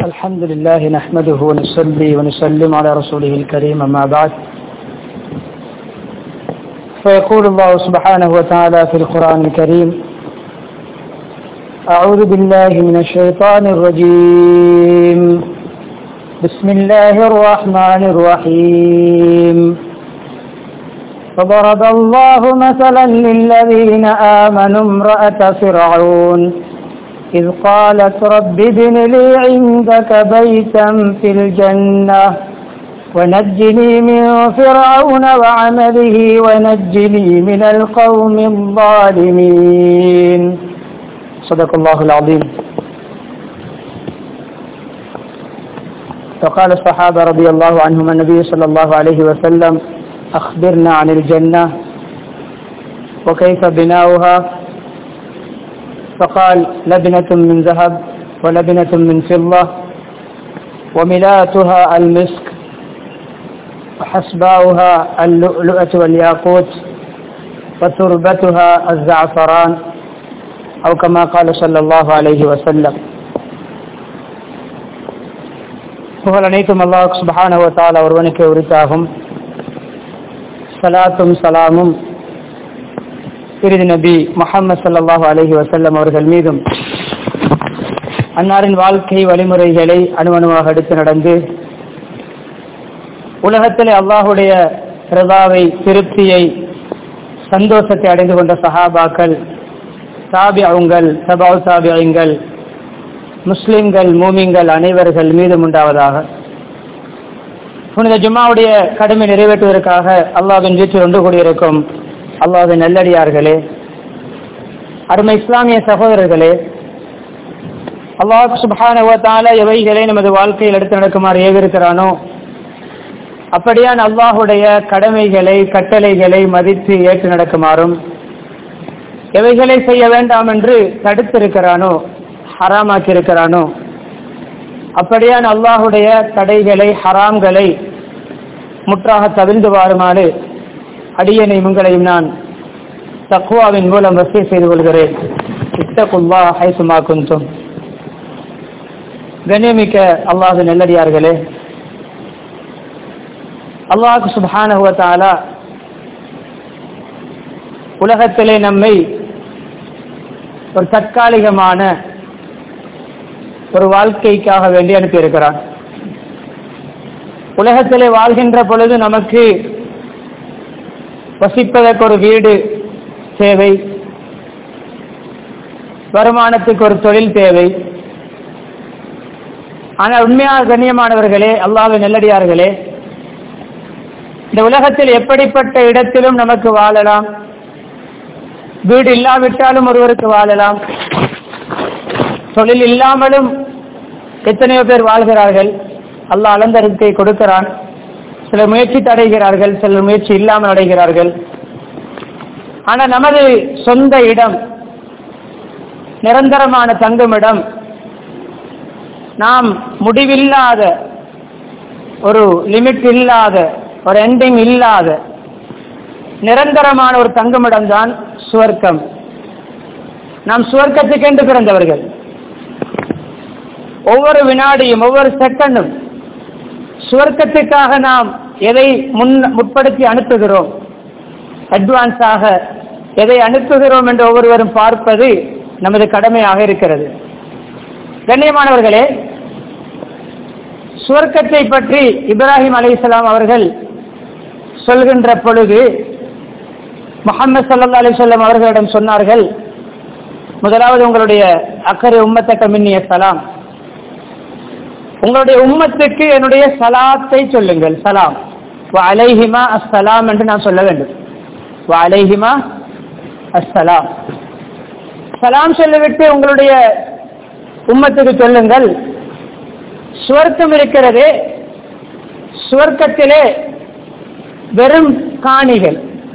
الحمد لله نحمده ونصلي ونسلم على رسوله الكريم أما بعد فيقول الله سبحانه وتعالى في القرآن الكريم أعوذ بالله من الشيطان الرجيم بسم الله الرحمن الرحيم فضرب الله مثلا للذين آمنوا امرأة فرعون إذ قالت رب ابن لي عندك بيتا في الجنة ونجني من فرعون وعمله ونجني من القوم الظالمين صدق الله العظيم فقال الصحابة رضي الله عنهم النبي صلى الله عليه وسلم أخبرنا عن الجنة وكيف بناؤها فقال لبنة من ذهب ولبنة من فضة وملاتها المسك وحسباؤها اللؤلؤة والياقوت وتربتها الزعفران أو كما قال صلى الله عليه وسلم புகழ் அனைத்தும் அல்லாஹ் சுபஹானஹு வதஆலா ஒருவனுக்கு உரித்தாகும் சலாத்தும் சலாமும் இறுதி நபி முஹம்மது ஸல்லல்லாஹு அலைஹி வஸல்லம் அவர்கள் மீதும் அன்னாரின் வாழ்க்கை வழிமுறைகளை அணுவணுவாக எடுத்து நடந்து உலகத்திலே அல்லாஹுடைய ரதாவை திருப்தியை சந்தோஷத்தை அடைந்து கொண்ட சஹாபாக்கள் தாபியங்கள் சபாவ் தாபியங்கள் முஸ்லிம்கள் மூமிங்கள் அனைவர்கள் மீதும் உண்டாவதாக புனித ஜும்மாவுடைய கடமை நிறைவேற்றுவதற்காக அல்லாவின் வீட்டில் ஒன்று கூடியிருக்கும் அல்லாவின் நல்லடியார்களே அருமை இஸ்லாமிய சகோதரர்களே அல்லாஹ் சுபானுவத்தால எவைகளை நமது வாழ்க்கையில் எடுத்து நடக்குமாறு ஏவிருக்கிறானோ அப்படியான் அல்லாஹுடைய கடமைகளை கட்டளைகளை மதித்து ஏற்று நடக்குமாறும் எவைகளை செய்ய வேண்டாம் என்று தடுத்திருக்கிறானோ ஹராமாக்கி இருக்கிறானோ அப்படியான் அல்லாஹுடைய தடைகளை ஹராம்களை முற்றாக தவிர்ந்து வாருமாறு அடியனை உங்களையும் நான் தக்குவாவின் மூலம் வசதி செய்து கொள்கிறேன் இத்தகுல்லா ஹைசுமா குந்தும் கண்ணியமிக்க அல்லாஹு நல்லடியார்களே அல்லாஹு சுபானுவத்தாலா உலகத்திலே நம்மை ஒரு தற்காலிகமான ஒரு வாழ்க்கைக்காக வேண்டி அனுப்பியிருக்கிறான் உலகத்திலே வாழ்கின்ற பொழுது நமக்கு வசிப்பதற்கு ஒரு வீடு தேவை வருமானத்துக்கு ஒரு தொழில் தேவை ஆனால் உண்மையாக கண்ணியமானவர்களே அல்லாத நெல்லடியார்களே இந்த உலகத்தில் எப்படிப்பட்ட இடத்திலும் நமக்கு வாழலாம் வீடு இல்லாவிட்டாலும் ஒருவருக்கு வாழலாம் தொழில் இல்லாமலும் எத்தனையோ பேர் வாழ்கிறார்கள் அல்லாஹ் அலந்தருக்கை கொடுக்கிறான் சிலர் முயற்சி அடைகிறார்கள் சிலர் முயற்சி இல்லாமல் அடைகிறார்கள் ஆனால் நமது சொந்த இடம் நிரந்தரமான தங்குமிடம் நாம் முடிவில்லாத ஒரு லிமிட் இல்லாத ஒரு எண்டிங் இல்லாத நிரந்தரமான ஒரு தங்குமிடம் தான் சுவர்க்கம் நாம் சுவர்க்கத்துக்கென்று பிறந்தவர்கள் ஒவ்வொரு வினாடியும் ஒவ்வொரு செகண்டும் சுவர்க்கத்துக்காக நாம் எதை முன் முற்படுத்தி அனுப்புகிறோம் அட்வான்ஸாக எதை அனுப்புகிறோம் என்று ஒவ்வொருவரும் பார்ப்பது நமது கடமையாக இருக்கிறது கண்ணியமானவர்களே சுவர்க்கத்தை பற்றி இப்ராஹிம் அலி அவர்கள் சொல்கின்ற பொழுது முகமது சல்லா அலி சொல்லம் அவர்களிடம் சொன்னார்கள் முதலாவது உங்களுடைய அக்கறை உம்மத்தக்க மின்னிய சலாம் உங்களுடைய உம்மத்துக்கு என்னுடைய சலாத்தை சொல்லுங்கள் சலாம் அலைஹிமா அஸ்ஸலாம் என்று நான் சொல்ல வேண்டும் அலைஹிமா அஸ்ஸலாம் சலாம் சொல்லிவிட்டு உங்களுடைய உம்மத்துக்கு சொல்லுங்கள் சுவர்க்கம் இருக்கிறது சுவர்க்கத்திலே வெறும் காணிகள்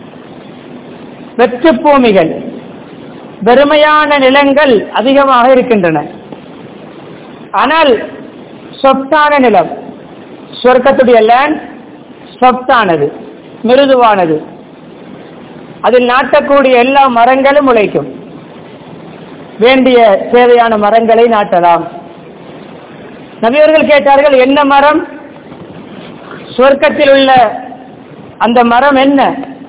வெற்று பூமிகள் வெறுமையான நிலங்கள் அதிகமாக இருக்கின்றன ஆனால் சொத்தான நிலம் சொர்க்கத்துடைய லேண்ட் சொத்தானது மிருதுவானது அதில் நாட்டக்கூடிய எல்லா மரங்களும் உழைக்கும் வேண்டிய தேவையான மரங்களை நாட்டலாம் நபியவர்கள் கேட்டார்கள் என்ன மரம் சொர்க்கத்தில் உள்ள அந்த மரம் என்ன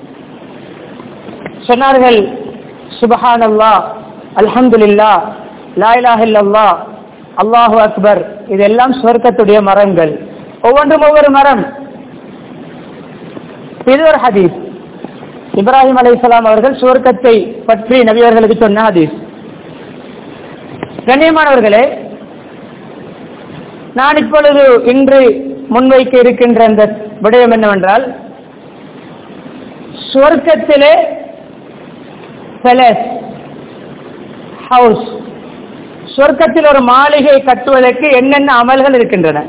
சொன்னார்கள் சுபஹான் அல்லா அல்ஹம்துலில்லா லா இலாஹ இல்லல்லா அல்லாஹு அக்பர் இதெல்லாம் சொர்க்கத்துடைய மரங்கள் ஒவ்வொன்றும் ஒவ்வொரு மரம் இது ஒரு ஹதீஸ் இப்ராஹிம் அலைஹிஸ்ஸலாம் அவர்கள் சுவர்க்கத்தை பற்றி நபியவர்களுக்கு சொன்ன ஹதீஸ் கண்ணியமானவர்களே நான் இப்பொழுது இன்று முன்வைக்க இருக்கின்ற அந்த விடயம் என்னவென்றால் சுவர்க்கத்திலே பேலஸ் ஹவுஸ் சொர்க்கத்தில் ஒரு மாளிகை கட்டுவதற்கு என்னென்ன அமல்கள் இருக்கின்றன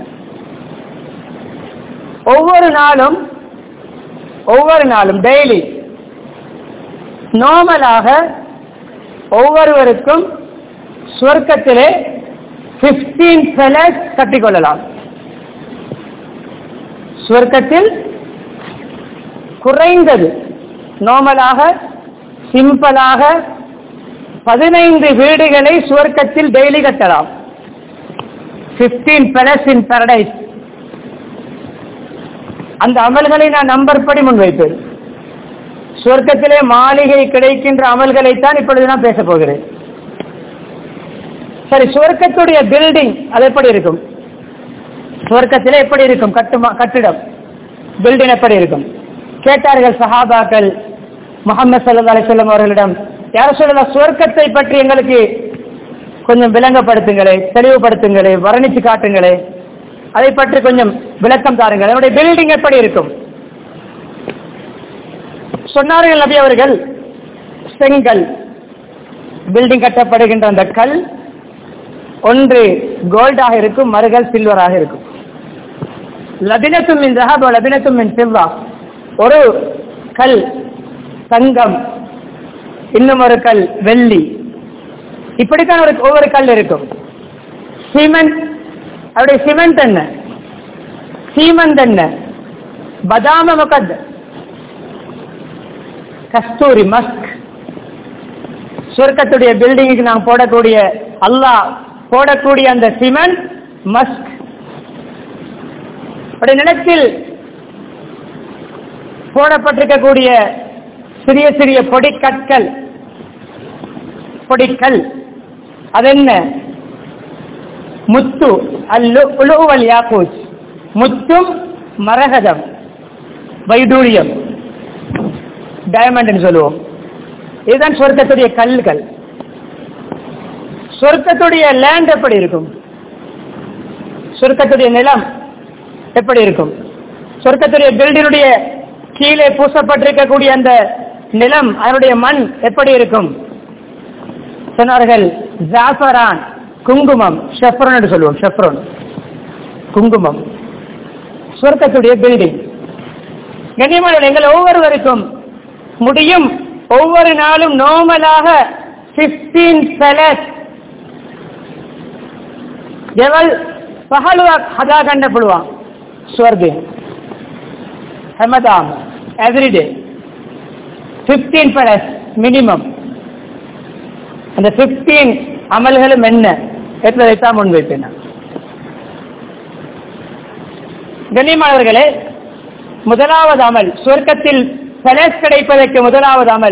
ஒவ்வொரு நாளும் ஒவ்வொரு நாளும் டெய்லி நார்மலாக ஒவ்வொருவருக்கும் சொர்க்கத்திலே பிப்டீன் பேலஸ் கட்டிக்கொள்ளலாம் சொர்க்கத்தில் குறைந்தது நார்மலாக சிம்பிளாக பதினைந்து வீடுகளை சுவர்க்கத்தில் டெய்லி கட்டலாம் பிப்டீன் பேலஸ் இன் பரடைஸ் அந்த அமல்களை நான் நம்பர் படி முன்வைப்பேன் சுவர்க்கத்திலே மாளிகை கிடைக்கின்ற அமல்களைத்தான் இப்பொழுது நான் பேச போகிறேன் சரி சுவர்க்கத்துடைய பில்டிங் அது எப்படி இருக்கும் சுவர்க்கத்திலே எப்படி இருக்கும் கட்டுமா கட்டிடம் பில்டிங் எப்படி இருக்கும் கேட்டார்கள் சஹாபாக்கள் முகமது சல்லா அலிசல்லம் அவர்களிடம் யார சொல்லலாம் சுவர்க்கத்தை பற்றி எங்களுக்கு கொஞ்சம் விளங்கப்படுத்துங்களே தெளிவுபடுத்துங்களே வர்ணிச்சு காட்டுங்களே அதை பற்றி கொஞ்சம் விளக்கம் தாருங்கள் என்னுடைய பில்டிங் எப்படி இருக்கும் சொன்னார்கள் நபி அவர்கள் செங்கல் பில்டிங் கட்டப்படுகின்ற அந்த கல் ஒன்று கோல்டாக இருக்கும் மறுகள் சில்வராக இருக்கும் லபினத்தும் மின் ரஹப் லபினத்தும் மின் சில்வா ஒரு கல் தங்கம் இன்னும் ஒரு கல் வெள்ளி இப்படித்தான் ஒரு ஒவ்வொரு கல் இருக்கும் சிமெண்ட் அவருடைய சிமெண்ட் என்ன சீமந்த் என்ன பதாம முகத் கஸ்தூரி மஸ்க் சொர்க்கத்துடைய பில்டிங்குக்கு நாம் போடக்கூடிய அல்லாஹ் போடக்கூடிய அந்த சிமெண்ட் மஸ்க் அப்படி நிலத்தில் போடப்பட்டிருக்கக்கூடிய சிறிய சிறிய பொடிக்கற்கள் பொடிக்கல் அதென்ன முத்து அல்லுவல் யாக்கூஸ் முத்தும் மரகதம் வைடூரியம் டயமண்ட் சொல்லுவோம் இதுதான் சொர்க்கத்துடைய கல்கள் சொர்க்கத்துடைய லேண்ட் எப்படி இருக்கும் சொர்க்கத்துடைய நிலம் எப்படி இருக்கும் சொர்க்கத்துடைய பில்டினுடைய கீழே பூசப்பட்டிருக்கக்கூடிய அந்த நிலம் அதனுடைய மண் எப்படி இருக்கும் சொன்னார்கள் ஜாஃபரான் குங்குமம் ஷெஃப்ரோன் என்று சொல்லுவோம் ஷெஃப்ரோன் குங்குமம் சொர்க்கத்துடைய பில்டிங் கண்ணியமான எங்கள் ஒவ்வொருவருக்கும் முடியும் ஒவ்வொரு நாளும் நோமலாக பிப்டீன் செலஸ் எவள் பகலுவா ஹதா கண்டப்படுவான் ஸ்வர்கு ஹெமதாம் எவ்ரிடே பிப்டீன் பலஸ் மினிமம் அந்த பிப்டீன் அமல்களும் என்ன என்பதைத்தான் முன்வைப்பேன் நான். கண்ணியமானவர்களே முதலாவது அமல் சொர்க்கத்தில் பலஸ் கிடைப்பதற்கு முதலாவது அமல்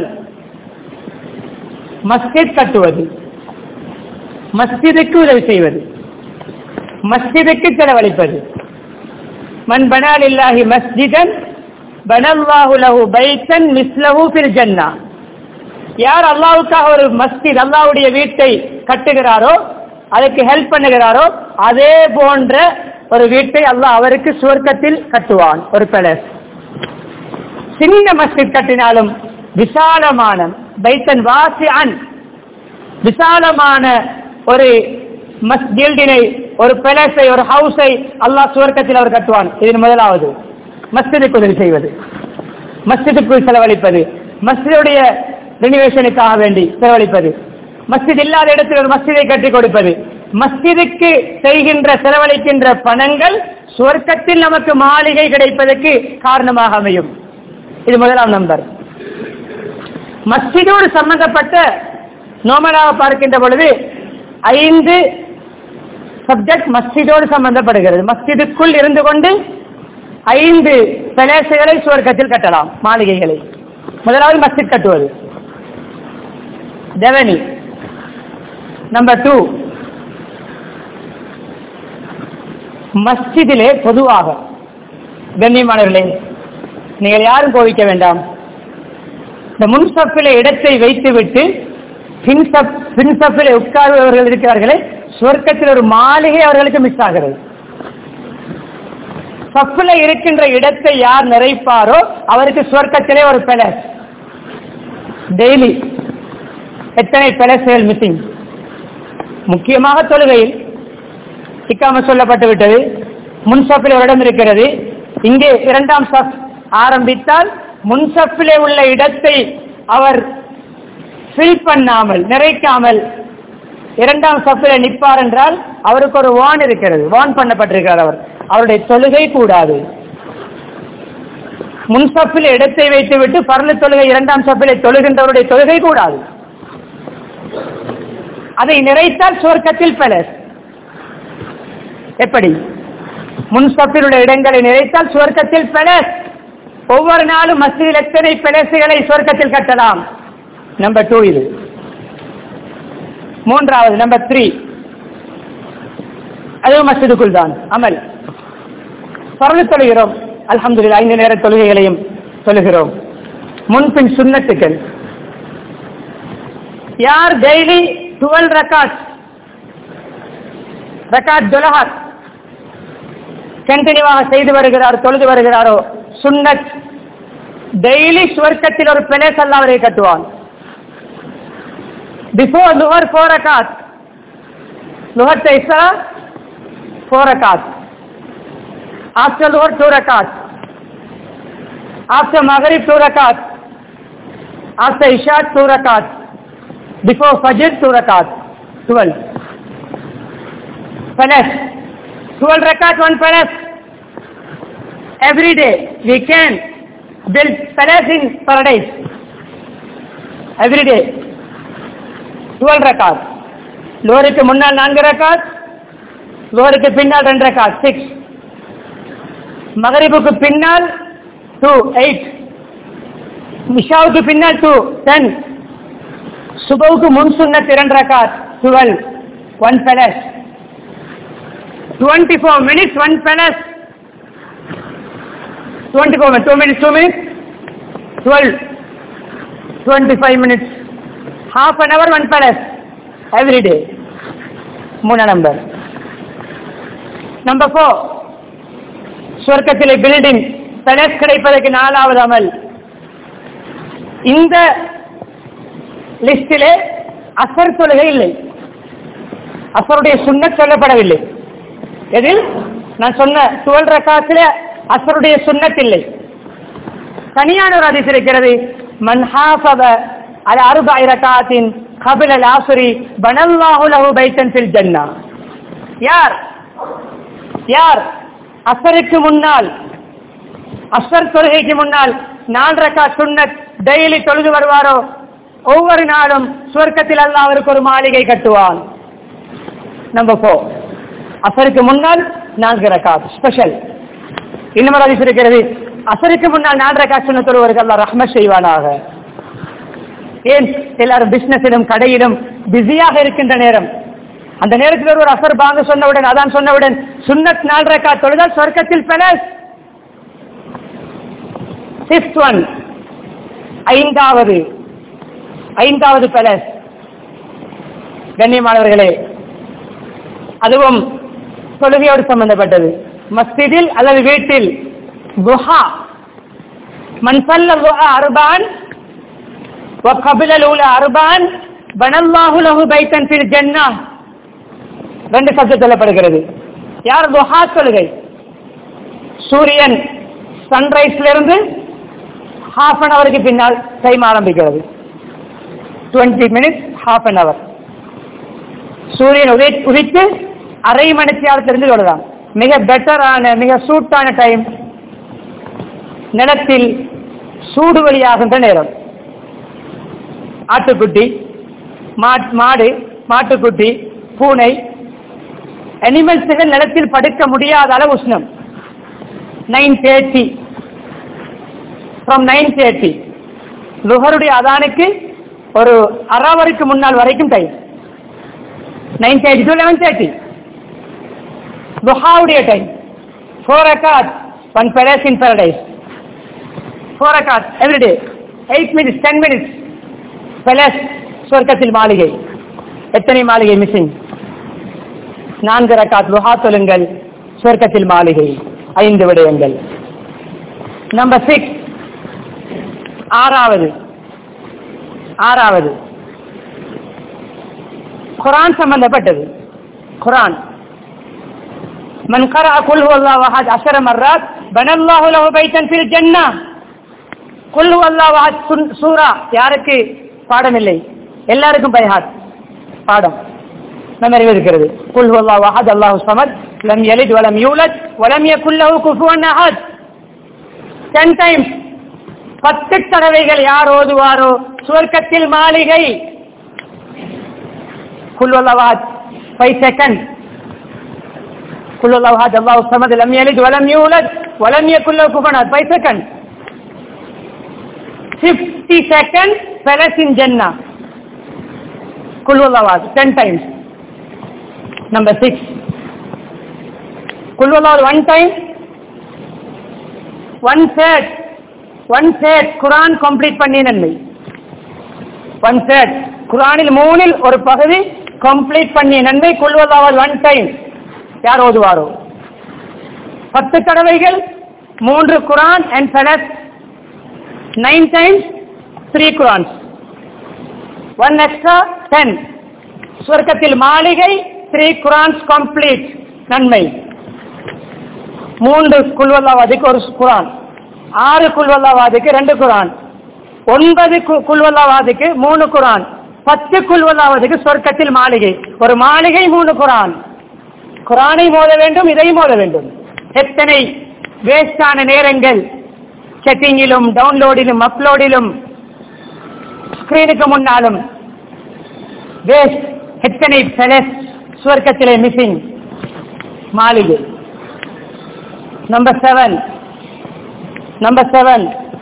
மஸ்ஜித் கட்டுவது மஸ்ஜிதுக்கு உதவி செய்வது மஸ்ஜிதுக்கு செலவழிப்பது மன் பனால் இல்லாஹி மஸ்ஜிதன் பனல்லாஹு லஹு பைத்தன் மிஸ்லஹு ஃபில் ஜன்னா யார் அல்லாஹ்வுக்காக ஒரு மஸ்ஜித் அல்லாஹ்வுடைய வீட்டை கட்டுகிறாரோ அதுக்கு ஹெல்ப் பண்ணுகிறாரோ அதே போன்ற ஒரு வீட்டை அல்லாஹ் அவருக்கு சுவர்க்கத்தில் கட்டுவான் ஒரு பேலஸ் சின்ன மஸ்ஜித் கட்டினாலும் விசாலமான பைத்தன் வாசி அன் விசாலமான ஒரு மஸ்ஜில்டினை ஒரு பேலஸை ஒரு ஹவுஸை அல்லாஹ் சுவர்க்கத்தில் அவர் கட்டுவான் இது முதலாவது மஸ்ஜிதுக்கு உதவி செய்வது மஸ்ஜிதுக்கு செலவழிப்பது மஸ்ஜிதுடைய ரினிவேஷனுக்காக வேண்டி செலவழிப்பது மஸ்ஜித் இல்லாத இடத்தில் ஒரு மஸ்ஜிதை கட்டி கொடுப்பது மஸ்ஜிதுக்கு செய்கின்ற செலவழிக்கின்ற பணங்கள் சுவர்க்கத்தில் நமக்கு மாளிகை கிடைப்பதற்கு காரணமாக அமையும் இது முதலாம் நம்பர் மஸ்ஜிதோடு சம்பந்தப்பட்ட நோமலாக பார்க்கின்ற பொழுது ஐந்து சப்ஜெக்ட் மஸ்ஜிதோடு சம்பந்தப்படுகிறது மஸ்ஜிதுக்குள் இருந்து கொண்டு ஐந்து பிரதேசங்களை சுவர்க்கத்தில் கட்டலாம் மாளிகைகளை முதலாவது மஸ்ஜித் கட்டுவது தேவனி நம்பர் டூ மஸ்ஜிதிலே பொதுவாக கண்ணியமானவர்களே நீங்கள் யாரும் கோவிக்க வேண்டாம் இந்த முன்சப்பிலே இடத்தை வைத்துவிட்டு பின்சப் பின்சப்பிலே உட்கார்பவர்கள் இருக்கிறார்களே சொர்க்கத்தில் ஒரு மாளிகை அவர்களுக்கு மிஸ் ஆகிறது சப்பில் இருக்கின்ற இடத்தை யார் நிறைப்பாரோ அவருக்கு சொர்க்கத்திலே ஒரு பேலஸ் டெய்லி எத்தனை பேலஸ்கள் மிஸ்ஸிங் முக்கியமாக தொழுகையில் இக்காம சொல்லப்பட்டு விட்டது முன்சப்பில் ஒரு இடம் இருக்கிறது இங்கே இரண்டாம் சப் ஆரம்பித்தால் முன்சப்பிலே உள்ள இடத்தை அவர் ஃபில் பண்ணாமல் நிறைக்காமல் இரண்டாம் சப்பில் நிற்பார் என்றால் அவருக்கு ஒரு வான் இருக்கிறது வான் பண்ணப்பட்டிருக்கிறார் அவர் அவருடைய தொழுகை கூடாது முன் சப்பில் இடத்தை வைத்துவிட்டு பரல தொழுகை இரண்டாம் சப்பிலை தொழுகின்றவருடைய தொழுகை கூடாது அதை நிறைத்தால் சுவர்க்கத்தில் பெலஸ் எப்படி முன் சப்பிலுள்ள இடங்களை நிறைத்தால் சுவர்க்கத்தில் பெலஸ் ஒவ்வொரு நாளும் மஸ்ஜிதில் எத்தனை பெலசுகளை சுவர்க்கத்தில் கட்டலாம் நம்பர் டூ இது மூன்றாவது நம்பர் த்ரீ அதுவும் மஸ்ஜிதுக்குள் தான் அமல் பரவு தொழுகிறோம் அல்ஹம்துலில்லாஹ் ஐந்து நேர தொழுகைகளையும் தொழுகிறோம் முன்பின் சுன்னத்துக்கள் யார் டெய்லி டுவெல் ரக்காட் ரக்காத் துலஹாத் கண்டினியூவாக செய்து வருகிறார் தொழுது வருகிறாரோ சுன்னத் டெய்லி சுவர்க்கத்தில் ஒரு பிளேஸ் அல்ல அவரை கட்டுவான் பிஃபோர் லுஹர் ஃபோர் ரக்காத் லுஹர் தைசா ஃபோர் ரக்காத் ஆஃப்டர் லுஹர் டூ ரக்காத் ஆஃப்டர் மகரிப் டூ ரக்காத் ஆஃப்டர் இஷா டூ ரக்காத் before Fajr two rakat, 12. Palas, 12 rakat, one palas. Every day we can build palace in paradise. Every day. 12 rakat. லோருக்கு முன்னால் நான்கு ரக்காத் லோருக்கு பின்னால் ரெண்டு ரக்காத் சிக்ஸ் மகரிபுக்கு பின்னால் டூ எயிட் மிஷாவுக்கு பின்னால் டூ டென் சுபவுக்கு முன் சுன்னத் இரண்டு ரகாத் twelve one palace twenty four minutes one palace twenty four two minutes two minutes twelve twenty five minutes half an hour one palace every day மூணு நம்பர் நம்பர் ஃபோர் சொர்க்கத்திலே building palace கிடைப்பதற்கு நாலாவது அமல் இந்த லிஸ்டிலே அசர் தொழுகை இல்லை அசருடைய சுண்ணத் சொல்லப்படவில்லை எதில் நான் சொன்ன டுவெல் ரக்காத்துல அசருடைய சுண்ணத் இல்லை தனியான ஒரு அதிசயம் இருக்கிறது மன்ஹாஃபத அல அறுபாய் ரக்காத்தின் கபில லாசுரி பனல்லாஹு லஹு பைத்தன் ஃபில் ஜன்னா யார் யார் அசருக்கு முன்னால் அசர் தொழுகைக்கு முன்னால் நாலு ரக்கா சுன்னத் டெய்லி தொழுது வருவாரோ ஒவ்வொரு நாளும் சுவர்க்கத்தில் அல்ல அவருக்கு ஒரு மாளிகை கட்டுவான் நம்பர் ஃபோர் அசருக்கு முன்னால் நான்கு ரகாத் ஸ்பெஷல் இன்னும் அதிசயம் இருக்கிறது அசருக்கு முன்னால் நான்கு ரகாத் சொன்ன ஒருவருக்கு அல்ல ரஹ்ம செய்வானாக ஏன் எல்லாரும் பிசினஸிலும் கடையிலும் பிஸியாக இருக்கின்ற நேரம் அந்த நேரத்தில் ஒரு அசர் பாங்க சொன்னவுடன் அதான் சொன்னவுடன் சுன்னத் நாலு ரகாத் தொழுதால் சொர்க்கத்தில் பெலஸ் ஃபிஃப்த் ஒன் ஐந்தாவது ஐந்தாவது பேலஸ் கண்ணியமானவர்களே அதுவும் தொழுகையோடு சம்பந்தப்பட்டது மஸ்ஜிதில் அல்லது வீட்டில் குஹா மன்சல்ல குஹா அர்பான் وقبل الأولى أربعا بنى الله له بيتا في الجنة ரெண்டு சப்ஜெக்ட் சொல்லப்படுகிறது யார் துஹா தொழுகை சூரியன் சன்ரைஸ்ல இருந்து ஹாஃப் அன் அவருக்கு பின்னால் டைம் ஆரம்பிக்கிறது twenty minutes half an hour சூரியன் உதை உதித்து அரை மணி நேரத்திலிருந்து தொடரலாம் மிக பெட்டரான மிக சூட்டான டைம் நிலத்தில் சூடு வழியாகின்ற நேரம் ஆட்டுக்குட்டி மாட் மாடு மாட்டுக்குட்டி பூனை அனிமல்ஸுகள் நிலத்தில் படுக்க முடியாத அளவு உஷ்ணம் nine thirty from nine thirty லுஹருடைய அதானுக்கு ஒரு அறாவருக்கு முன்னால் வரைக்கும் time nine thirty to eleven thirty லுஹாவுடைய டைம் ஃபோர் அக்காத் one palace in paradise four அக்காத் every day eight minutes ten minutes palace சொர்க்கத்தில் மாளிகை எத்தனை மாளிகை மிஸ்ஸிங் நான்கு ரக்காத் லுஹா தொழுங்கள் சொர்க்கத்தில் மாளிகை ஐந்து விடயங்கள் நம்பர் சிக்ஸ் ஆறாவது ஆறாவது குரான் சம்பந்தப்பட்டது குரான் من قرأ قل هو الله أحد عشر مرات بنى الله له بيتا في الجنة قل هو الله أحد சூரா யாருக்கு பாடம் இல்லை எல்லாருக்கும் பைஹாத் பாடம் நம்ம இருக்கிறது குல் ஹுவ அல்லாஹு அஹத் அல்லாஹு ஸமத் லம் யலித் வலம் யூலத் வலம் யகுல் லஹு குஃபுவன் அஹத் 10 டைம்ஸ் பத்து தடவைகள் யார் ஓதுவாரோ சுவர்க்கத்தில் மாளிகை குல் ஹுவ அல்லாஹு அஹத் 5 செகண்ட் குல் ஹுவ அல்லாஹு அஹத் அல்லாஹு ஸமத் லம் யலித் வலம் யூலத் வலம் யகுல் லஹு குஃபுவன் அஹத் 5 second 50 seconds palace in Jannah. Kul Wallahu 10 times. Number 6. Kul Wallahu one time. One third. One third Quran complete பண்ணி நன்மை ஒன் தேர்ட் குரானில் மூணில் ஒரு பகுதி கம்ப்ளீட் பண்ணிய நன்மை கொள்வதாவது ஒன் டைம் யார் ஓதுவாரோ பத்து தடவைகள் மூன்று குரான் அண்ட் சலஸ் nine times three Qurans. One extra ten. சுவர்க்கத்தில் மாளிகை த்ரீ குரான்ஸ் கம்ப்ளீட் நன்மை மூன்று குல்வல்லாவாதிக்கு ஒரு குரான் ஆறு குல்வல்லாவாதிக்கு ரெண்டு குரான் ஒன்பது குல்வல்லாவாதிக்கு மூணு குரான் பத்து குல்வல்லாவாதிக்கு சொர்க்கத்தில் மாளிகை ஒரு மாளிகை மூணு குரான் குரானை மோத வேண்டும் இதை மோத வேண்டும் எத்தனை வேஸ்டான நேரங்கள் செட்டிங்கிலும் டவுன்லோடிலும் அப்லோடிலும் ஸ்கிரீனுக்கு முன்னாலும் வேஸ்ட் எத்தனை பெலஸ் சுவர்க்கத்திலே மிஸ்ஸிங் மாளிகை number seven number seven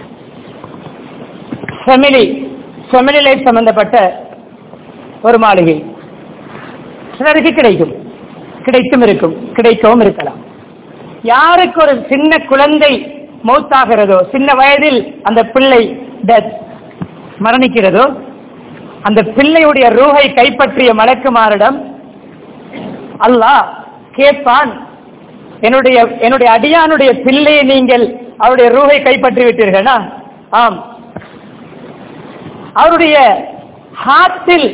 family family life சம்பந்தப்பட்ட ஒரு மாளிகை சிலருக்கு கிடைக்கும் கிடைத்தும் இருக்கும் கிடைக்கவும் இருக்கலாம் யாருக்கு ஒரு சின்ன குழந்தை மௌத்தாகிறதோ சின்ன வயதில் அந்த பிள்ளை டெத் மரணிக்கிறதோ அந்த பிள்ளையுடைய ரூஹை கைப்பற்றிய மலக்குமாரிடம் அல்லாஹ் கேட்பான் என்னுடைய என்னுடைய அடியானுடைய பிள்ளையை நீங்கள் அவருடைய ரூஹை கைப்பற்றி விட்டீர்களா ஆம் அவருடைய ஹார்ட்டில்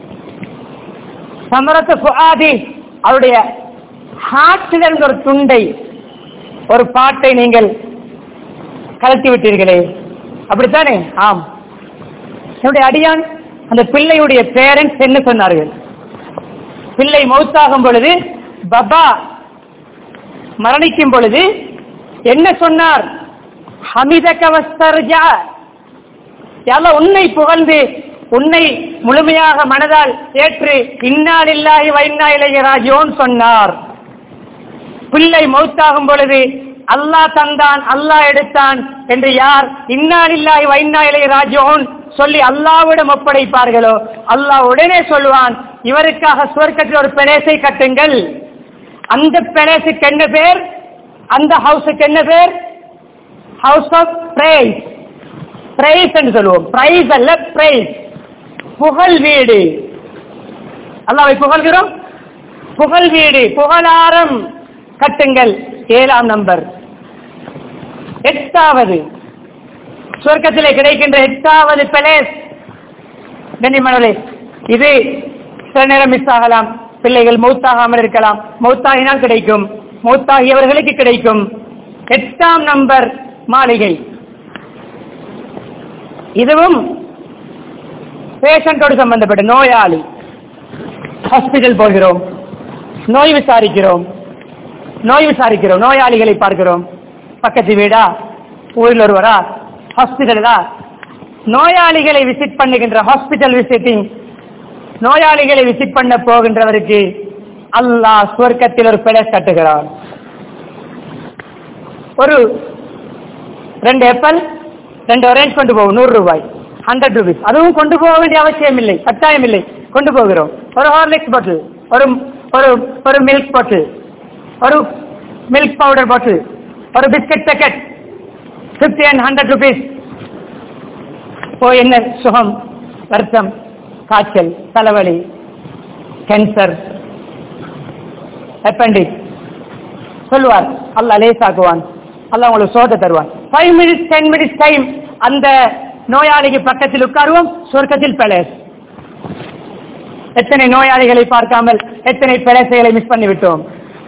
சமரத்து புகாதி அவருடைய ஹார்ட்டில் இருந்த ஒரு துண்டை ஒரு பாட்டை நீங்கள் கலத்தி விட்டீர்களே அப்படித்தானே ஆம் என்னுடைய அடியான் அந்த பிள்ளையுடைய பேரண்ட்ஸ் என்ன சொன்னார்கள் பிள்ளை மௌத்தாகும் பொழுது பபா மரணிக்கும் பொழுது என்ன சொன்னார் ஹமித கவஸ்தர்ஜா யாரெல்லாம் உன்னை புகழ்ந்து உன்னை முழுமையாக மனதால் ஏற்று இன்னால் இல்லாஹி வைனா இளைய ராஜோன் சொன்னார் பிள்ளை மௌத்தாகும் பொழுது அல்லாஹ் தந்தான் அல்லாஹ் எடுத்தான் என்று யார் இன்னாலில்லாஹி வைனா இளைய ராஜோன் சொல்லி அல்லாவிடம் ஒப்படைப்பார்களோ அல்லாஹ் உடனே சொல்லுவான் இவருக்காக சுவர்க்கத்தில் ஒரு பெலேசை கட்டுங்கள் அந்த பெலேசுக்கு என்ன பேர் அந்த ஹவுஸுக்கு என்ன பேர் ஹவுஸ் ஆஃப் பிரைஸ் பிரைஸ் என்று சொல்லுவோம் பிரைஸ் அல்ல பிரைஸ் புகழ் வீடு அல்லாவை புகழ்கிறோம் புகழ் வீடு புகழாரம் கட்டுங்கள் ஏழாம் நம்பர் எட்டாவது சொர்க்கத்திலே கிடைக்கின்ற எட்டாவது பெலேஸ் கண்ணிமணலே இது சில நேரம் மிஸ் ஆகலாம் பிள்ளைகள் மௌத்தாகாமல் இருக்கலாம் மௌத்தாகினால் கிடைக்கும் மௌத்தாகியவர்களுக்கு கிடைக்கும் எட்டாம் நம்பர் மாளிகை இதுவும் பேஷண்டோடு சம்பந்தப்பட்ட நோயாளி ஹாஸ்பிட்டல் போகிறோம் நோய் விசாரிக்கிறோம் நோய் விசாரிக்கிறோம் நோயாளிகளை பார்க்கிறோம் பக்கத்து வீடா ஊரில் ஒருவரா ஹாஸ்பிட்டலா நோயாளிகளை விசிட் பண்ணுகின்ற ஹாஸ்பிட்டல் விசிட்டிங் நோயாளிகளை விசிட் பண்ண போகின்றவருக்கு அல்லாஹ் சுவர்க்கத்தில் ஒரு பேலஸ் கட்டுகிறான் ஒரு ரெண்டு ஏப்பல் ரெண்டு ஆரேஞ்ச் கொண்டு போகும் நூறு ரூபாய் ஹண்ட்ரட் ருபீஸ் அதுவும் கொண்டு போக வேண்டிய அவசியம் இல்லை கட்டாயம் இல்லை கொண்டு போகிறோம் ஒரு ஹார்லிக்ஸ் பாட்டில் ஒரு ஒரு ஒரு மில்க் பாட்டில் ஒரு மில்க் பவுடர் பாட்டில் ஒரு biscuit packet fifty and hundred rupees போய் என்ன சுகம் வருத்தம் காய்ச்சல் தலைவலி கேன்சர் அப்பண்டிக் சொல்லுவார் அல்லாஹ் லேசாக்குவான் அல்லாஹ் உங்களுக்கு சோத்தை தருவான் five minutes ten minutes time அந்த நோயாளிக்கு பக்கத்தில் உட்காருவோம் சொர்க்கத்தில் பேலஸ் எத்தனை நோயாளிகளை பார்க்காமல் எத்தனை பேலஸைகளை மிஸ் பண்ணி விட்டோம்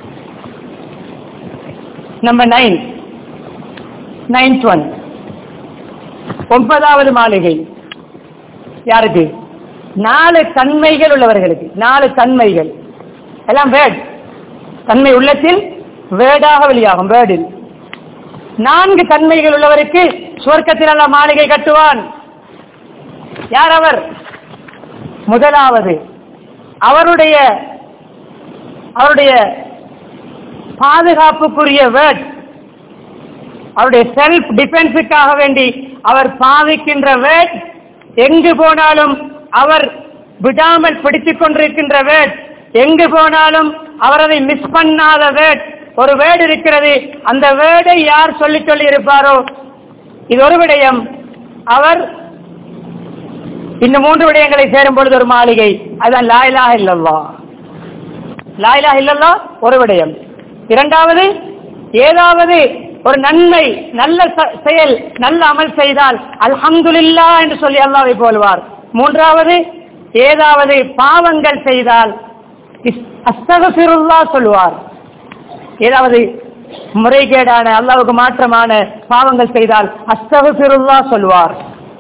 நம்பர் நைன் நைன்த் ஒன் ஒன்பதாவது மாளிகை யாருக்கு நாலு தன்மைகள் உள்ளவர்களுக்கு நாலு தன்மைகள் எல்லாம் வேர்ட் தன்மை உள்ளத்தில் வேர்டாக வெளியாகும் வேர்டில் நான்கு தன்மைகள் உள்ளவருக்கு சுவர்க்கத்தில் அல்ல மாளிகை கட்டுவான் யார் அவர் முதலாவது அவருடைய அவருடைய பாதுகாப்புக்குரிய வேர்ட் அவருடைய செல்ஃப் டிஃபென்ஸுக்காக வேண்டி அவர் பாவிக்கின்ற வேர்ட் எங்கு போனாலும் அவர் விடாமல் பிடித்துக் கொண்டிருக்கின்ற வேர்ட் எங்கு போனாலும் அவர் அதை மிஸ் பண்ணாத வேர்ட் ஒரு வேர்டு இருக்கிறது அந்த வேர்டை யார் சொல்லி சொல்லி இருப்பாரோ இது ஒரு விடயம் அவர் இந்த மூன்று விடயங்களை சேரும் பொழுது ஒரு மாளிகை அதுதான் லாயிலா இல்லல்லா லாயிலா இல்லல்லா ஒரு விடயம் இரண்டாவது ஏதாவது ஒரு நன்மை நல்ல ச- செயல் நல்ல அமல் செய்தால் அல்ஹம்துலில்லா என்று சொல்லி அல்லாவை போல்வார் மூன்றாவது ஏதாவது பாவங்கள் செய்தால் இஸ்- அஸ்தகஃபிருல்லா சொல்லுவார் ஏதாவது முறைகேடான அல்லாவுக்கு மாற்றமான பாவங்கள் செய்தால் அஸ்தகஃபிருல்லா சொல்வார்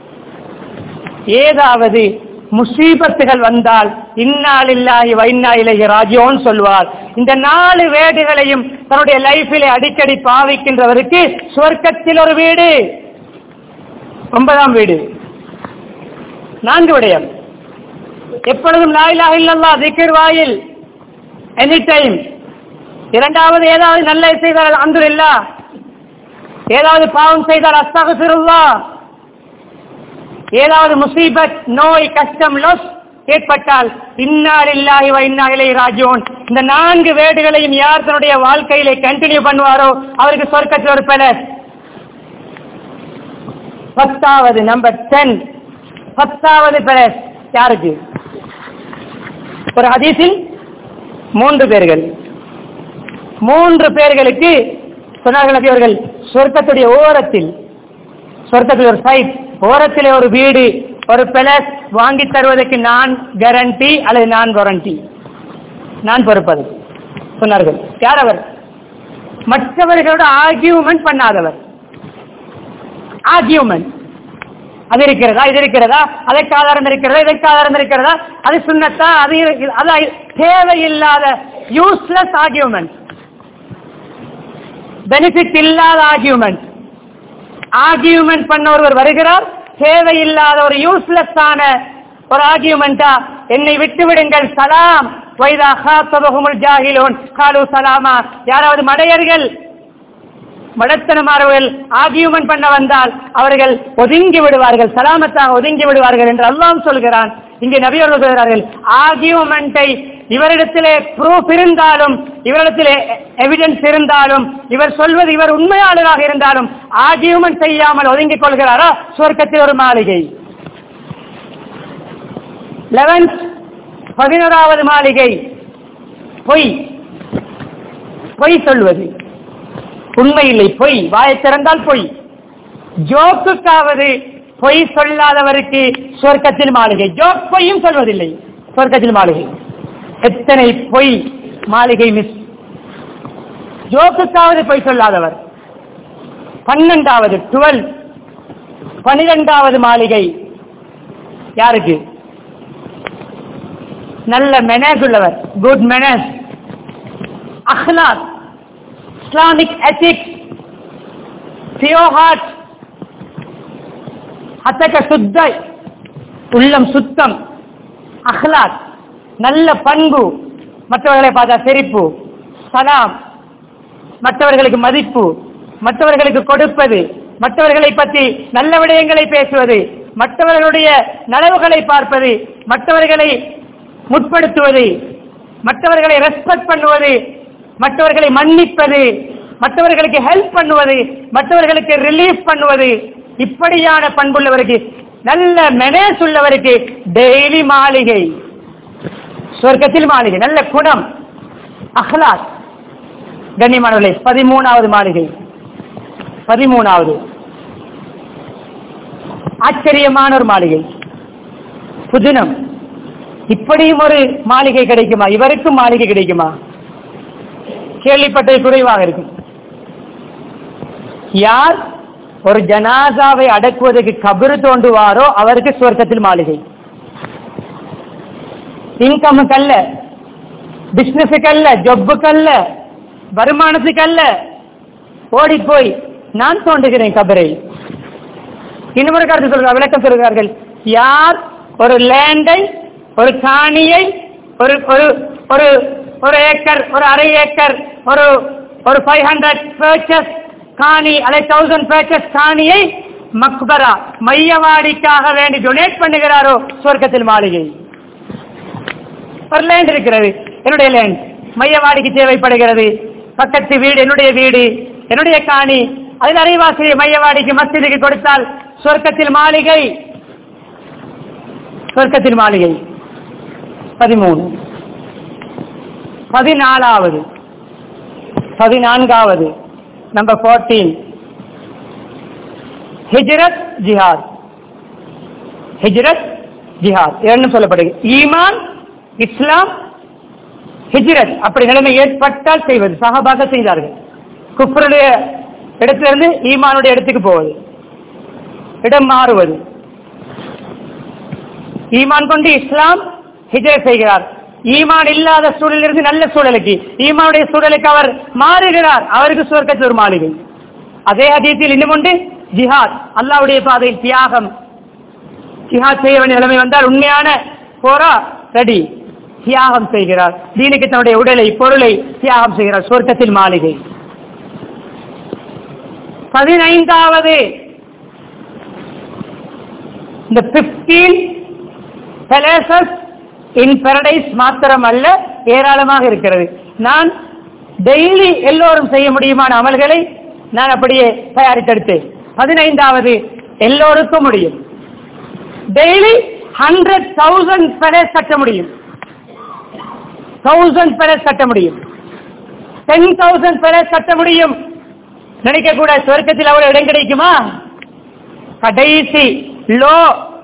ஏதாவது முசீபத்துகள் வந்தால் இன்னாலில்லாஹி வைன்னா இலைஹி ராஜியோன் சொல்வார் இந்த நாலு வேடுகளையும் தன்னுடைய லைஃபிலே அடிக்கடி பாவிக்கின்றவருக்கு சொர்க்கத்தில் ஒரு வீடு ஒன்பதாம் வீடு நான்கு விடயம் எப்பொழுதும் லாயிலாக இல்லல்லா திக்கர் வாயில் எனி டைம் இரண்டாவது ஏதாவது நல்ல செய்தால் அந்துல்லா ஏதாவது பாவம் செய்தால் அஸ்தகசிருல்லா ஏதாவது முசீபத் நோய் கஷ்டம் லொஸ் ஏற்பட்டால் இன்னார் இல்லாஹி இன்னா இலை ராஜோன் இந்த நான்கு வேடுகளையும் யார் தன்னுடைய வாழ்க்கையிலே கண்டினியூ பண்ணுவாரோ அவருக்கு சொர்க்கத்தில் ஒரு பேலஸ் பத்தாவது நம்பர் டென் பத்தாவது பேலஸ் யாருக்கு ஒரு ஹதீஸில் மூன்று பேர்கள் மூன்று பேர்களுக்கு சொன்னார்கள் நபி அவர்கள் சொர்க்கத்துடைய ஓரத்தில் சொர்க்கத்தில் ஒரு சைட் ஓரத்திலே ஒரு வீடு ஒரு பிளஸ் வாங்கி தருவதற்கு நான் கேரண்டி அல்லது நான் வாரண்டி நான் பொறுப்பது சொன்னார்கள் யார் அவர் மற்றவர்களோட ஆர்கியூமெண்ட் பண்ணாதவர் ஆர்கியூமெண்ட் அது இருக்கிறதா இது இருக்கிறதா அதற்கு ஆதாரம் இருக்கிறதா இதற்கு ஆதாரம் இருக்கிறதா அது சுண்ணத்தா அது இருக்கு- அது தேவையில்லாத யூஸ்லெஸ் ஆர்கியூமெண்ட் பெனிஃபிட் இல்லாத ஆர்கியூமெண்ட் ஆர்கியூமெண்ட் பண்ண ஒருவர் வருகிறார் தேவையில்லாத ஒரு யூஸ்லெஸ் ஆன ஒரு ஆர்கியூமெண்டா என்னை விட்டு விடுங்கள் சலாம் வைதா ஹாத்தபகுமுல் ஜாஹிலோன் காலு சலாமா யாராவது மடையர்கள் மடத்தனமானவர்கள் ஆர்கியூமெண்ட் பண்ண வந்தால் அவர்கள் ஒதுங்கி விடுவார்கள் சலாமத்தாக ஒதுங்கி விடுவார்கள் என்று அல்லாம் சொல்கிறான் இங்கே நபி அவர்கள் சொல்கிறார்கள் ஆர்கியூமெண்டை இவரிடத்திலே ப்ரூஃப் இருந்தாலும் இவரிடத்திலே எவிடன்ஸ் இருந்தாலும் இவர் சொல்வது இவர் உண்மையாளராக இருந்தாலும் ஆர்கியூமெண்ட் செய்யாமல் ஒதுங்கிக் கொள்கிறாரா சொர்க்கத்தில் ஒரு மாளிகை லெவன்த் பதினோராவது மாளிகை பொய் பொய் சொல்வது உண்மை இல்லை பொய் வாயை திறந்தால் பொய் ஜோக்குக்காவது பொய் சொல்லாதவருக்கு சொர்க்கத்தில் மாளிகை ஜோக் பொய்யும் சொல்வதில்லை சொர்க்கத்தில் மாளிகை எத்தனை பொய் மாளிகை மிஸ் ஜோக்குக்காவது பொய் சொல்லாதவர் பன்னெண்டாவது டுவெல் பனிரெண்டாவது மாளிகை யாருக்கு நல்ல மெனேஸ் உள்ளவர் குட் மெனேஸ் அஹ்லாக் இஸ்லாமிக் எத்திக்ஸ் பியோ ஹார்ட் அத்தக சுத்த உள்ளம் சுத்தம் அஹ்லாக் நல்ல பண்பு மற்றவர்களை பார்த்தா சிரிப்பு சலாம் மற்றவர்களுக்கு மதிப்பு மற்றவர்களுக்கு கொடுப்பது மற்றவர்களை பற்றி நல்ல விடயங்களை பேசுவது மற்றவர்களுடைய நலவுகளை பார்ப்பது மற்றவர்களை முற்படுத்துவது மற்றவர்களை ரெஸ்பெக்ட் பண்ணுவது மற்றவர்களை மன்னிப்பது மற்றவர்களுக்கு ஹெல்ப் பண்ணுவது மற்றவர்களுக்கு ரிலீஃப் பண்ணுவது இப்படியான பண்புள்ளவருக்கு நல்ல மெனேஸ் உள்ளவருக்கு டெய்லி மாளிகை சொர்க்கத்தில் மாளிகை நல்ல குணம் அஹ்லாக் கண்ணியமானவர்களே பதிமூணாவது மாளிகை பதிமூணாவது ஆச்சரியமான ஒரு மாளிகை புதினம் இப்படியும் ஒரு மாளிகை கிடைக்குமா இவருக்கும் மாளிகை கிடைக்குமா கேள்விப்பட்டது குறைவாக இருக்கும் யார் ஒரு ஜனாசாவை அடக்குவதற்கு கபரு தோண்டுவாரோ அவருக்கு சுவர்க்கத்தில் மாளிகை இன்கமுக்கு அல்ல பிசினஸுக்கு அல்ல ஜொப்புக்கு அல்ல வருமானத்துக்கு அல்ல ஓடி போய் நான் தோண்டுகிறேன் கபரை இன்னொரு கருத்து சொல்கிறார் விளக்கம் சொல்கிறார்கள் யார் ஒரு லேண்டை ஒரு காணியை ஒரு ஒரு ஒரு ஒரு ஏக்கர் ஒரு அரை ஏக்கர் ஒரு ஒரு ஃபைவ் ஹண்ட்ரட் பர்ச்சஸ் காணி அல்ல தௌசண்ட் பர்ச்சஸ் காணியை மக்பரா மையவாடிக்காக வேண்டி டொனேட் பண்ணுகிறாரோ சொர்க்கத்தில் மாளிகை ஒரு லேண்ட் இருக்கிறது என்னுடைய லேண்ட் மையவாடிக்கு தேவைப்படுகிறது பக்கத்து வீடு என்னுடைய வீடு என்னுடைய காணி அதில் அரைவாசி மையவாடிக்கு மஸ்ஜிதுக்கு கொடுத்தால் சொர்க்கத்தில் மாளிகை சொர்க்கத்தில் மாளிகை பதிமூணு பதினாலாவது பதினான்காவது நம்பர் ஃபோர்டீன் ஹிஜ்ரத் ஜிஹாத் ஹிஜ்ரத் ஜிஹாத் இரண்டும் சொல்லப்படுகிறது ஈமான் இஸ்லாம் ஹிஜ்ரத் அப்படி நிலைமை ஏற்பட்டால் செய்வது சகபாக செய்தார்கள் குஃபருடைய இடத்திலிருந்து ஈமானுடைய இடத்துக்கு போவது இடம் மாறுவது ஈமான் கொண்டு இஸ்லாம் ஹிஜ்ரத் செய்கிறார் ஈமான் இல்லாத சூழலிலிருந்து நல்ல சூழலுக்கு ஈமானுடைய சூழலுக்கு அவர் மாறுகிறார் அவருக்கு சுவர்க்கத்தில் ஒரு மாளிகை அதே அதீத்தில் இன்னும் உண்டு ஜிஹாத் அல்லாவுடைய பாதையில் தியாகம் ஜிஹாத் செய்ய வேண்டிய நிலைமை வந்தால் உண்மையான போரா ரெடி தியாகம் செய்கிறார் தீனுக்கு தன்னுடைய உடலை பொருளை தியாகம் செய்கிறார் சொர்க்கத்தில் மாளிகை பதினைந்தாவது இந்த பிப்டீன் பேலசஸ் இன் paradise மாத்திரம் அல்ல ஏராளமாக இருக்கிறது நான் டெய்லி எல்லோரும் செய்ய முடியுமான அமல்களை நான் அப்படியே தயாரித்தெடுத்தேன் பதினைந்தாவது எல்லோருக்கும் முடியும் டெய்லி ஹண்ட்ரட் தௌசண்ட் பேலஸ் கட்ட முடியும் தௌசண்ட் பேலஸ் கட்ட முடியும் டென் தௌசண்ட் பேலஸ் கட்ட முடியும் நினைக்க கூட சொர்க்கத்தில் அவ்வளவு இடம் கிடைக்குமா கடைசி லோ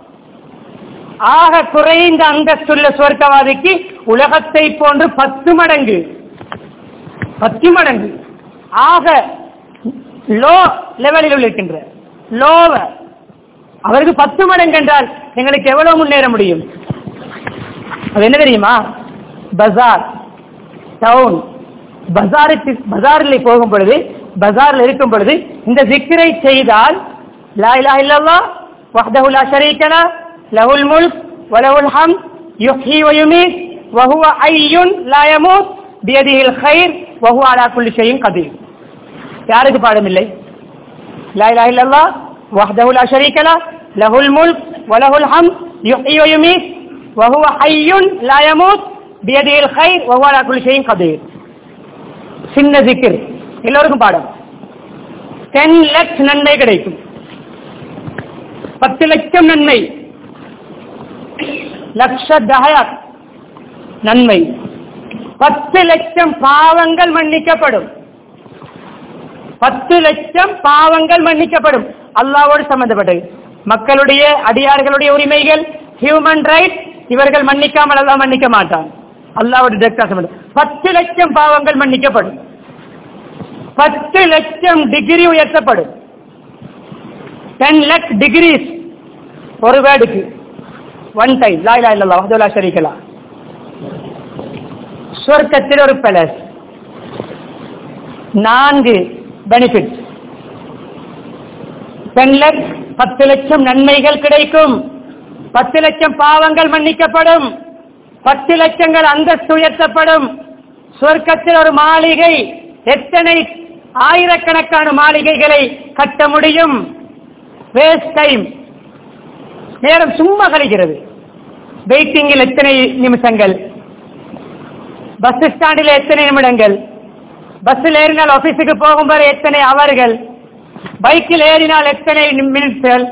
ஆக குறைந்த அந்தஸ்துள்ள சுவர்க்கவாதிக்கு உலகத்தை போன்று பத்து மடங்கு பத்து மடங்கு ஆக லோ லெவலில் இருக்கின்ற லோவ அவருக்கு பத்து மடங்கு என்றால் எங்களுக்கு எவ்வளவு முன்னேற முடியும் அது என்ன தெரியுமா பஜார் டவுன் பஜாருக்கு பஜாரில் போகும் பொழுது பஜாரில் இருக்கும் பொழுது இந்த திக்கரை செய்தால் லா இலாஹ இல்லல்லாஹ் வஹ்தஹு லா ஷரீக லஹ் லஹுல் முல்க் வலஹுல் ஹம்த் யுஹ்யி வ யுமீத் வஹுவ ஹய்யுன் லா யமூத் பியதிஹில் கைர் வஹுவ அலா குல்லி ஷைஇன் கதீர் யாருக்கு பாடமில்லை லா இலாஹ இல்லல்லாஹ் வஹ்தஹு லா ஷரீக லஹ் லஹுல் முல்க் வலஹுல் ஹம்த் யுஹ்யி வ யுமீத் வஹுவ ஹய்யுன் லா யமூத் பியதிஹில் கைர் வஹுவ அலா குல்லி ஷைஇன் கதீர் சின்ன திக்ர் எல்லோருக்கும் பாடம் டென் லட்சம் நன்மை கிடைக்கும் பத்து லட்சம் நன்மை லட்ச தஹயாத் நன்மை பத்து லட்சம் பாவங்கள் மன்னிக்கப்படும் பத்து லட்சம் பாவங்கள் மன்னிக்கப்படும் அல்லாவோடு சம்பந்தப்பட்டது மக்களுடைய அடியார்களுடைய உரிமைகள் ஹியூமன் ரைட் இவர்கள் மன்னிக்காமல் அல்லாஹ் மன்னிக்க மாட்டான் அல்லாவோட டெக்டா சம்பந்தம் பத்து லட்சம் பாவங்கள் மன்னிக்கப்படும் பத்து லட்சம் டிகிரி உயர்த்தப்படும் டென் லக் டிகிரிஸ் ஒரு வேர்டுக்கு ஒன் டைம் லா இலா இல்லல்லா வஹ்துல்லா ஷரீகலா சொர்க்கத்தில் ஒரு பேலஸ் நான்கு பெனிஃபிட் டென் லக் பத்து லட்சம் நன்மைகள் கிடைக்கும் பத்து லட்சம் பாவங்கள் மன்னிக்கப்படும் பத்து லட்சங்கள் அந்தஸ்து உயர்த்தப்படும் சொர்க்கத்தில் ஒரு மாளிகை எத்தனை ஆயிரக்கணக்கான மாளிகைகளை கட்ட முடியும் வேஸ்ட் டைம் நேரம் சும்மா கழிக்கிறது வெயிட்டிங்கில் எத்தனை நிமிஷங்கள் பஸ் ஸ்டாண்டில் எத்தனை நிமிடங்கள் பஸ்ஸில் ஏறினால் ஆபீஸுக்கு போகும் வரை எத்தனை அவர்கள் பைக்கில் ஏறினால் எத்தனை மினிட்கள்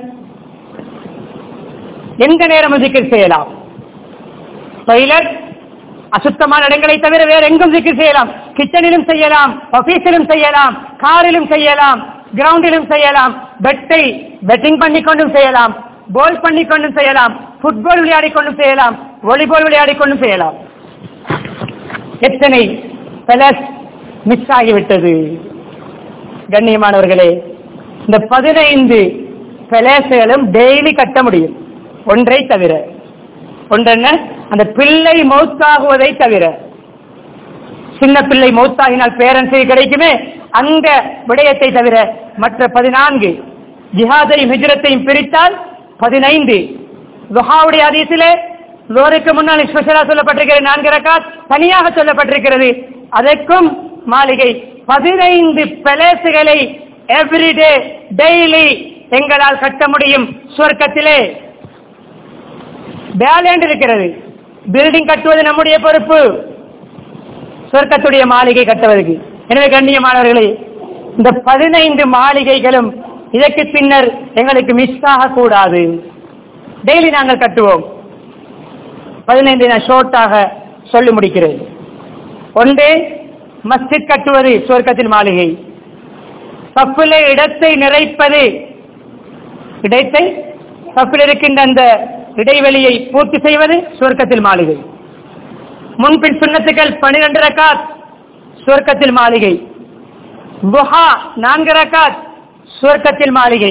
எந்த நேரம் ஜிக்கர் செய்யலாம் டொய்லெட் அசுத்தமான இடங்களை தவிர வேற எங்கும் ஜிக்கர் செய்யலாம் கிச்சனிலும் செய்யலாம் ஆபீஸிலும் செய்யலாம் காரிலும் செய்யலாம் கிரவுண்டிலும் செய்யலாம் பெட்டை பெட்டிங் பண்ணி கொண்டும் செய்யலாம் போல் பண்ணி கொண்டும் செய்யலாம் ஃபுட்பால் விளையாடி கொண்டும் செய்யலாம் வாலிபால் விளையாடி கொண்டும் செய்யலாம் எத்தனை பிளஸ் மிஸ் ஆகிவிட்டது கண்ணியமானவர்களே இந்த பதினைந்து பிளேசுகளும் டெய்லி கட்ட முடியும் ஒன்றை தவிர ஒன்றென்ன அந்த பிள்ளை மௌத்தாகுவதை தவிர சின்ன பிள்ளை மௌத்தாகினால் பேரன்ஸை கிடைக்குமே அந்த விடயத்தை தவிர மற்ற பதினான்கு ஜிஹாதையும் ஹிஜ்ரத்தையும் பிரித்தால் பதினைந்து துஹாவுடைய அதீசிலே லோருக்கு முன்னால் ஸ்பெஷலா சொல்லப்பட்டிருக்கிறது நான்கு ரக்காத் தனியாக சொல்லப்பட்டிருக்கிறது அதற்கும் மாளிகை பதினைந்து பிளேசுகளை எவ்ரிடே டெய்லி எங்களால் கட்ட முடியும் சுவர்க்கத்திலே பேலேண்ட் இருக்கிறது பில்டிங் கட்டுவது நம்முடைய பொறுப்பு சொர்க்கத்துடைய மாளிகை கட்டுவதற்கு எனவே கண்ணியமானவர்களே இந்த பதினைந்து மாளிகைகளும் இதற்கு பின்னர் எங்களுக்கு மிஸ் ஆகக்கூடாது டெய்லி நாங்கள் கட்டுவோம் பதினைந்து நான் ஷோர்ட்டாக சொல்லி முடிக்கிறேன் ஒன்று மஸ்ஜித் கட்டுவது சுவர்க்கத்தில் மாளிகை சப்பிலே இடத்தை நிறைப்பது இடத்தை சப்பில் இருக்கின்ற அந்த இடைவெளியை பூர்த்தி செய்வது சுவர்க்கத்தில் மாளிகை முன்பின் சுண்ணத்துக்கள் பனிரெண்டு ரக்காத் சுவர்க்கத்தில் மாளிகை புஹா நான்கு ரக்காத் சுவர்க்கத்தில் மாளிகை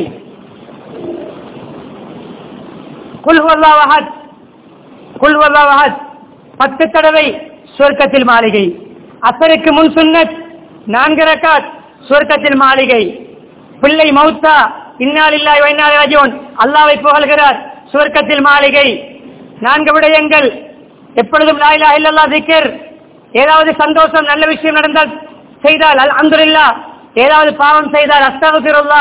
குல்வல்லாவஹத் குல்வல்லாவஹத் பத்து தடவை சுவர்க்கத்தில் மாளிகை அசருக்கு முன் சுன்னத் நான்கு ரக்காத் சுவர்க்கத்தில் மாளிகை பிள்ளை மௌத்தா இன்னாலில்லாய் வைநாள் ராஜோன் அல்லாவை புகழ்கிறார் சுவர்க்கத்தில் மாளிகை நான்கு விடயங்கள் எப்பொழுதும் லாயிலா இல்லல்லா திக்கர் ஏதாவது சந்தோஷம் நல்ல விஷயம் நடந்தால் செய்தால் அல்ஹம்துலில்லா ஏதாவது பாவம் செய்தால் அஸ்தகுபிருல்லா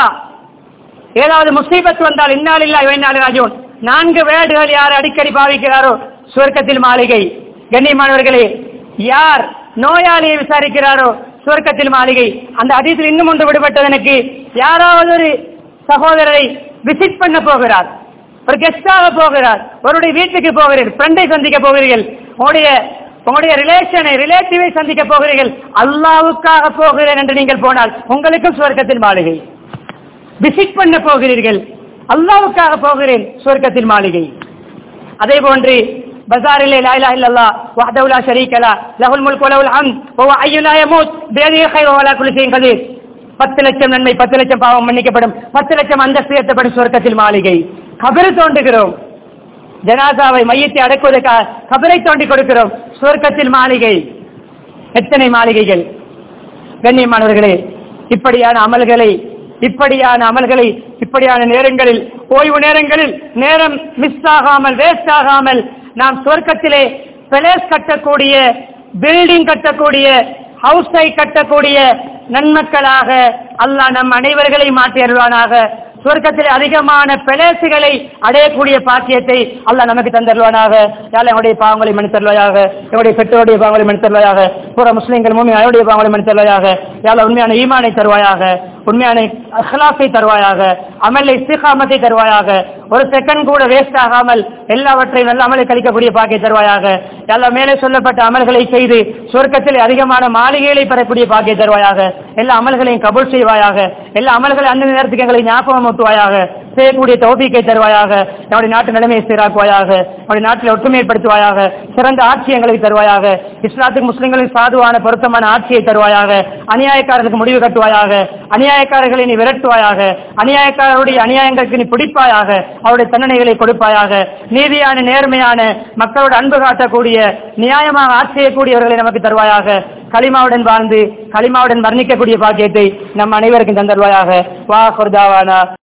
ஏதாவது முசீபத் வந்தால் இன்னாலில்லா வைநாள் ராஜோன் நான்கு வேர்டுகள் யார் அடிக்கடி பாவிக்கிறாரோ சுவர்க்கத்தில் மாளிகை கண்ணியமானவர்களே யார் நோயாளியை விசாரிக்கிறாரோ சுவர்க்கத்தில் மாளிகை அந்த அதிசயில் இன்னும் ஒன்று விடுபட்டது எனக்கு யாராவது ஒரு சகோதரரை விசிட் பண்ண போகிறார் ஒரு கெஸ்டாக போகிறார் அவருடைய வீட்டுக்கு போகிறீர்கள் ஃப்ரெண்டை சந்திக்க போகிறீர்கள் உங்களுடைய உங்களுடைய ரிலேஷனை ரிலேட்டிவை சந்திக்க போகிறீர்கள் அல்லாவுக்காக போகிறேன் என்று நீங்கள் போனால் உங்களுக்கும் சுவர்க்கத்தில் மாளிகை விசிட் பண்ண போகிறீர்கள் அல்லாவுக்காக போகிறேன் சுவர்க்கத்தில் மாளிகை அதே போன்று பஜாரிலே லா இலாஹ இல்லல்லாஹ் வஹ்தஹு லா ஷரீக லா லஹுல் முல்கு வ லஹுல் ஹம்த் வ ஹுவ ஹய்யுன் லா யமூத் பியதிஹி கைரு வ லா குல்லி ஷைஇன் கதீர் பத்து லட்சம் நன்மை பத்து லட்சம் பாவம் மன்னிக்கப்படும் பத்து லட்சம் அந்தஸ்து உயர்த்தப்படும் சுவர்க்கத்தில் மாளிகை கபரு தோண்டுகிறோம் ஜனாசாவை மையத்தை அடக்குவதற்காக கபரை தோண்டி கொடுக்கிறோம் சுவர்க்கத்தில் மாளிகை எத்தனை மாளிகைகள் கண்ணியமானவர்களே இப்படியான அமல்களை இப்படியான அமல்களை இப்படியான நேரங்களில் ஓய்வு நேரங்களில் நேரம் மிஸ் ஆகாமல் வேஸ்ட் ஆகாமல் நாம் சுவர்க்கத்திலே பிளேஸ் கட்டக்கூடிய பில்டிங் கட்டக்கூடிய ஹவுஸை கட்டக்கூடிய நன்மக்களாக அல்லாஹ் நம் அனைவர்களை மாற்றி அருள்வானாக சுவர்க்கத்தில் அதிகமான பிளேசுகளை அடையக்கூடிய பாக்கியத்தை அல்லாஹ் நமக்கு தந்தருவானாக யாழ் எங்களுடைய பாவங்களை மன்னித்தருவாயாக எங்களுடைய பெற்றோருடைய பாவங்களை மன்னித்தருவாயாக புற முஸ்லிம்கள் மூமி அவருடைய பாவங்களை மன்னித்தருவாயாக யாழ் உண்மையான ஈமானை தருவாயாக உண்மையான அஹ்லாஸை தருவாயாக அமலை இஸ்திகாமத்தை தருவாயாக ஒரு செகண்ட் கூட வேஸ்ட் ஆகாமல் எல்லாவற்றையும் நல்ல அமலை கழிக்கக்கூடிய பாக்கிய தருவாயாக எல்லா மேலே சொல்லப்பட்ட அமல்களை செய்து சுவர்க்கத்தில் அதிகமான மாளிகைகளை பெறக்கூடிய பாக்கிய தருவாயாக எல்லா அமல்களையும் கபூல் செய்வாயாக எல்லா அமல்களை அந்த நேரத்துக்கு எங்களை ஞாபகம் ஊட்டுவாயாக செய்யக்கூடிய தௌபிக்கை தருவாயாக நம்முடைய நாட்டு நிலைமையை சீராக்குவாயாக நம்முடைய நாட்டில் ஒற்றுமைப்படுத்துவாயாக சிறந்த ஆட்சி எங்களுக்கு தருவாயாக இஸ்லாத்துக்கு முஸ்லிம்களின் சாதுவான பொருத்தமான ஆட்சியை தருவாயாக அநியாயக்காரர்களுக்கு முடிவு கட்டுவாயாக அநியாயக்காரர்களை நீ விரட்டுவாயாக அநியாயக்காரருடைய அநியாயங்களுக்கு நீ பிடிப்பாயாக அவருடைய தண்டனைகளை கொடுப்பாயாக நீதியான நேர்மையான மக்களோட அன்பு காட்டக்கூடிய நியாயமாக ஆட்சி செய்யக்கூடியவர்களை நமக்கு தருவாயாக களிமாவுடன் வாழ்ந்து களிமாவுடன் வர்ணிக்கக்கூடிய பாக்கியத்தை நம் அனைவருக்கும் தந்தருவாயாக வா குர்தாவானா